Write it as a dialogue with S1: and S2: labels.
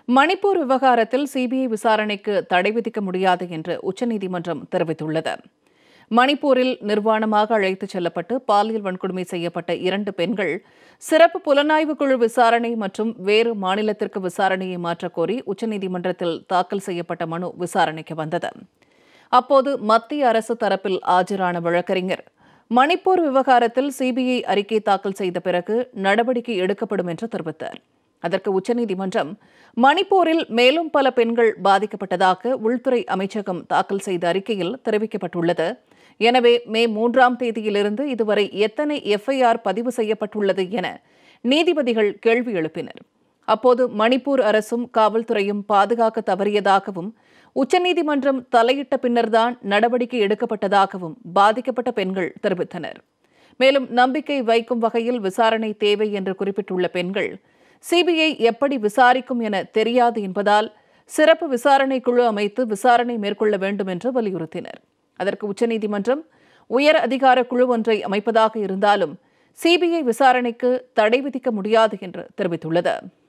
S1: மணிப்பூர் விவகாரத்தில் சிபிஐ விசாரணைக்கு தடை விதிக்க முடியாது என்று உச்சநீதிமன்றம் தெரிவித்துள்ளது மணிப்பூரில் நிர்வாணமாக அழைத்துச் செல்லப்பட்டு பாலியல் வன்கொடுமை செய்யப்பட்ட இரண்டு பெண்கள் சிறப்பு புலனாய்வு குழு விசாரணை மற்றும் வேறு மாநிலத்திற்கு விசாரணையை மாற்றக்கோரி உச்சநீதிமன்றத்தில் தாக்கல் செய்யப்பட்ட மனு விசாரணைக்கு வந்தது அப்போது மத்திய அரசு தரப்பில் ஆஜரான வழக்கறிஞர் மணிப்பூர் விவகாரத்தில் சிபிஐ அறிக்கை தாக்கல் செய்த பிறகு நடவடிக்கை எடுக்கப்படும் என்று தெரிவித்தார் அதற்கு உச்சநீதிமன்றம் மணிப்பூரில் மேலும் பல பெண்கள் பாதிக்கப்பட்டதாக உள்துறை அமைச்சகம் தாக்கல் செய்த அறிக்கையில் தெரிவிக்கப்பட்டுள்ளது எனவே மே மூன்றாம் தேதியிலிருந்து இதுவரை எத்தனை எஃப்ஐஆர் பதிவு செய்யப்பட்டுள்ளது என நீதிபதிகள் கேள்வி எழுப்பினர் அப்போது மணிப்பூர் அரசும் காவல்துறையும் பாதுகாக்க தவறியதாகவும் உச்சநீதிமன்றம் தலையிட்ட பின்னர்தான் நடவடிக்கை எடுக்கப்பட்டதாகவும் பாதிக்கப்பட்ட பெண்கள் தெரிவித்தனர் மேலும் நம்பிக்கை வைக்கும் வகையில் விசாரணை தேவை என்று குறிப்பிட்டுள்ள பெண்கள் சிபிஐ எப்படி விசாரிக்கும் என தெரியாது என்பதால் சிறப்பு விசாரணை குழு அமைத்து விசாரணை மேற்கொள்ள வேண்டும் என்று வலியுறுத்தினர் அதற்கு உச்சநீதிமன்றம் உயர் அதிகார குழு ஒன்றை அமைப்பதாக இருந்தாலும் சிபிஐ விசாரணைக்கு தடை விதிக்க முடியாது என்று தெரிவித்துள்ளது